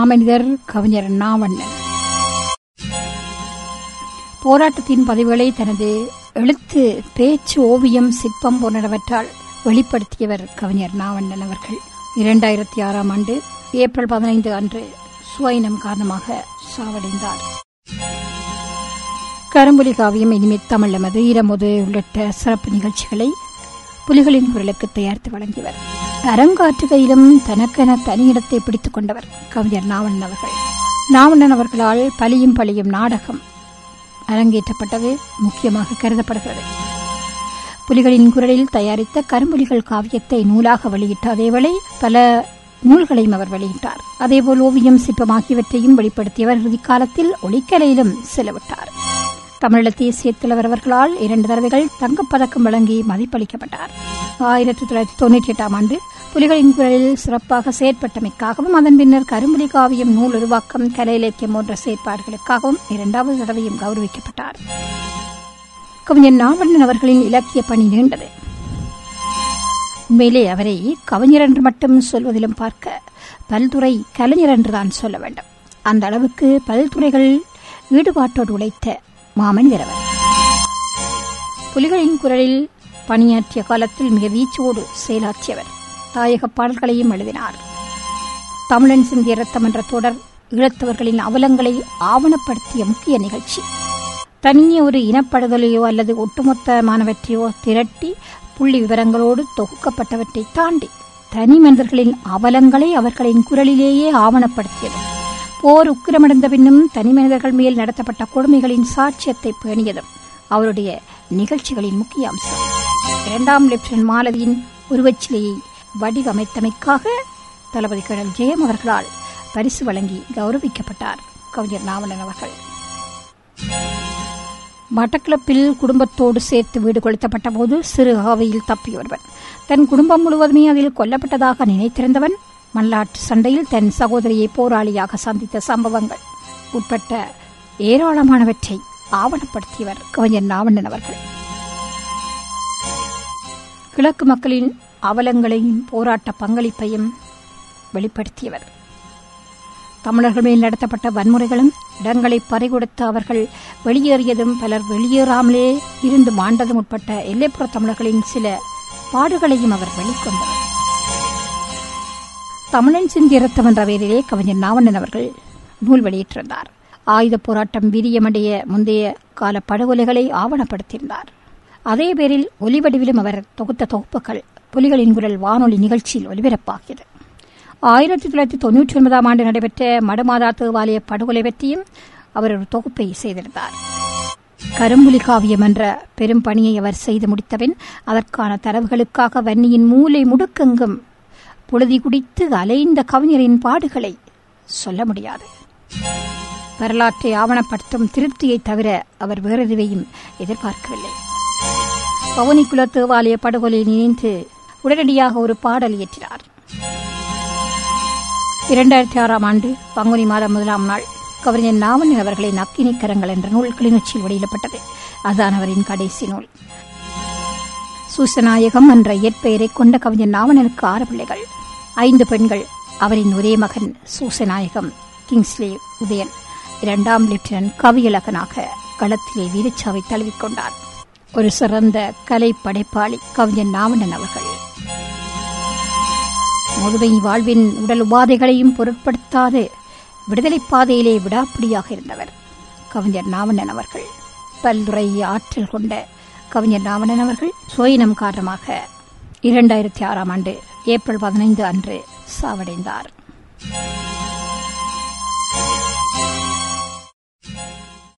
மாமனிதர் கவிஞர் நாவண்ணன் போராட்டத்தின் பதிவுகளை தனது எழுத்து பேச்சு ஓவியம் சிற்பம் போன்றவற்றால் வெளிப்படுத்தியவர் கவிஞர் நாவண்ணன் அவர்கள் இரண்டாயிரத்தி ஆறாம் ஆண்டு ஏப்ரல் பதினைந்து அன்று சுவைனம் காரணமாக சாவடைந்தார் கரும்புலி காவியம் இனிமே தமிழ் நமது இரமுது உள்ளிட்ட சிறப்பு நிகழ்ச்சிகளை புலிகளின் குரலுக்கு தயாரித்து வழங்கியவர் அரங்காற்றுகையிலும் தனக்கென தனியிடத்தை பிடித்துக் கொண்டவர் கவிஞர் நாவண்ணன் அவர்கள் நாவண்ணன் அவர்களால் பலியும் பலியும் நாடகம் அரங்கேற்றப்பட்டது முக்கியமாக கருதப்படுகிறது புலிகளின் குரலில் தயாரித்த கரும்புலிகள் காவியத்தை நூலாக வெளியிட்ட அதேவேளை பல நூல்களையும் அவர் வெளியிட்டார் அதேபோல் ஓவியம் சிற்பம் ஆகியவற்றையும் வெளிப்படுத்தியவர் இறுதிக்காலத்தில் ஒளிக்கலையிலும் செலவிட்டார் தமிழீழ தேசிய தலைவர் அவர்களால் இரண்டு தடவைகள் தங்கப்பதக்கம் வழங்கி மதிப்பளிக்கப்பட்டார் ஆயிரத்தி தொள்ளாயிரத்தி தொண்ணூற்றி எட்டாம் ஆண்டு புலிகளின் குரலில் சிறப்பாக செயற்பட்டமைக்காகவும் அதன் பின்னர் கரும்புலி காவியம் நூல் உருவாக்கம் கலை இலக்கியம் போன்ற செயற்பாடுகளுக்காகவும் இரண்டாவது தடவையும் கௌரவிக்கப்பட்டார் கவிஞர் நாவண்ணன் அவர்களின் இலக்கிய பணி நீண்டது உண்மையிலே அவரை கவிஞர் என்று மட்டும் சொல்வதிலும் பார்க்க பல்துறை கலைஞர் என்றுதான் சொல்ல வேண்டும் அந்த அளவுக்கு பல்துறைகள் ஈடுபாட்டோடு உழைத்த மாமனிதர் அவர் புலிகளின் குரலில் பணியாற்றிய காலத்தில் மிக வீச்சோடு செயலாற்றியவர் தாயக பாடல்களையும் எழுதினார் தமிழன் சிந்திய ரத்தம் என்ற தொடர் ஈழத்தவர்களின் அவலங்களை ஆவணப்படுத்திய முக்கிய நிகழ்ச்சி தனியே ஒரு இனப்படுதலையோ அல்லது ஒட்டுமொத்தமானவற்றையோ திரட்டி புள்ளி விவரங்களோடு தொகுக்கப்பட்டவற்றை தாண்டி தனி மனிதர்களின் அவலங்களை அவர்களின் குரலிலேயே ஆவணப்படுத்தியது போர் உக்கிரமடைந்த பின்னும் தனி மனிதர்கள் மேல் நடத்தப்பட்ட கொடுமைகளின் சாட்சியத்தை பேணியதும் அவருடைய நிகழ்ச்சிகளின் முக்கிய அம்சம் இரண்டாம் லெப்டினன்ட் மாலதியின் உருவச்சிலையை வடிவமைத்தமைக்காக தளபதி கர்னல் ஜெயம் அவர்களால் பரிசு வழங்கி கௌரவிக்கப்பட்டார் கவிஞர் நாவலன் அவர்கள் மட்டக்கிளப்பில் குடும்பத்தோடு சேர்த்து வீடு கொளுத்தப்பட்ட போது சிறு ஆவையில் தப்பி ஒருவன் தன் குடும்பம் முழுவதுமே அதில் கொல்லப்பட்டதாக நினைத்திருந்தவன் மல்லாட்டு சண்டையில் தன் சகோதரியை போராளியாக சந்தித்த சம்பவங்கள் உட்பட்ட ஏராளமானவற்றை ஆவணப்படுத்தியவர் கவிஞர் நாவண்ணன் அவர்கள் கிழக்கு மக்களின் அவலங்களையும் போராட்ட பங்களிப்பையும் வெளிப்படுத்தியவர் தமிழர்கள் மேல் நடத்தப்பட்ட வன்முறைகளும் இடங்களை பறிகொடுத்து அவர்கள் வெளியேறியதும் பலர் வெளியேறாமலே இருந்து மாண்டதும் உட்பட்ட எல்லைப்புற தமிழர்களின் சில பாடுகளையும் அவர் வெளிக்கொண்டவர் தமிழன் சிந்திய ரத்தம் என்ற பெயரிலே கவிஞர் நாவண்ணன் அவர்கள் நூல் வெளியிட்டிருந்தார் ஆயுத போராட்டம் வீரியமடைய முந்தைய கால படுகொலைகளை ஆவணப்படுத்தியிருந்தார் அதே பேரில் ஒலிவடிவிலும் அவர் தொகுத்த தொகுப்புகள் புலிகளின் குரல் வானொலி நிகழ்ச்சியில் ஒலிபரப்பாகியது ஆயிரத்தி தொள்ளாயிரத்தி தொன்னூற்றி ஒன்பதாம் ஆண்டு நடைபெற்ற மடுமாதா தேவாலய படுகொலை பற்றியும் அவர் ஒரு தொகுப்பை செய்திருந்தார் கரும்புலி காவியம் என்ற பெரும் பணியை அவர் செய்து முடித்தபின் அதற்கான தரவுகளுக்காக வன்னியின் மூலை முடுக்கெங்கும் புழுதி குடித்து அலைந்த கவிஞரின் பாடுகளை சொல்ல முடியாது வரலாற்றை ஆவணப்படுத்தும் திருப்தியை தவிர அவர் வேறு எதுவையும் எதிர்பார்க்கவில்லை பவனிக்குல தேவாலய படுகொலை நினைந்து உடனடியாக ஒரு பாடல் இயற்றினார் இரண்டாயிரத்தி ஆறாம் ஆண்டு பங்குனி மாதம் முதலாம் நாள் கவிஞர் நாவலன் அவர்களின் அக்கினி கரங்கள் என்ற நூல் கிளிநொச்சியில் வெளியிடப்பட்டது அதுதான் அவரின் கடைசி நூல் சூசநாயகம் என்ற இயற்பெயரை கொண்ட கவிஞர் நாவலனுக்கு ஆறு பிள்ளைகள் ஐந்து பெண்கள் அவரின் ஒரே மகன் சூசநாயகம் கிங்ஸ்லே உதயன் இரண்டாம் லெப்டினன்ட் கவியழகனாக களத்திலே வீரச்சாவை தழுவிக்கொண்டார் ஒரு சிறந்த கலை படைப்பாளி கவிஞர் நாவலன் அவர்கள் முதுமை வாழ்வின் உடல் உபாதைகளையும் பொருட்படுத்தாது விடுதலை பாதையிலே விடாப்பிடியாக இருந்தவர் கவிஞர் நாவண்ணன் அவர்கள் பல்துறை ஆற்றல் கொண்ட கவிஞர் நாவண்ணன் அவர்கள் சுயினம் காரணமாக இரண்டாயிரத்தி ஆறாம் ஆண்டு ஏப்ரல் பதினைந்து அன்று சாவடைந்தார்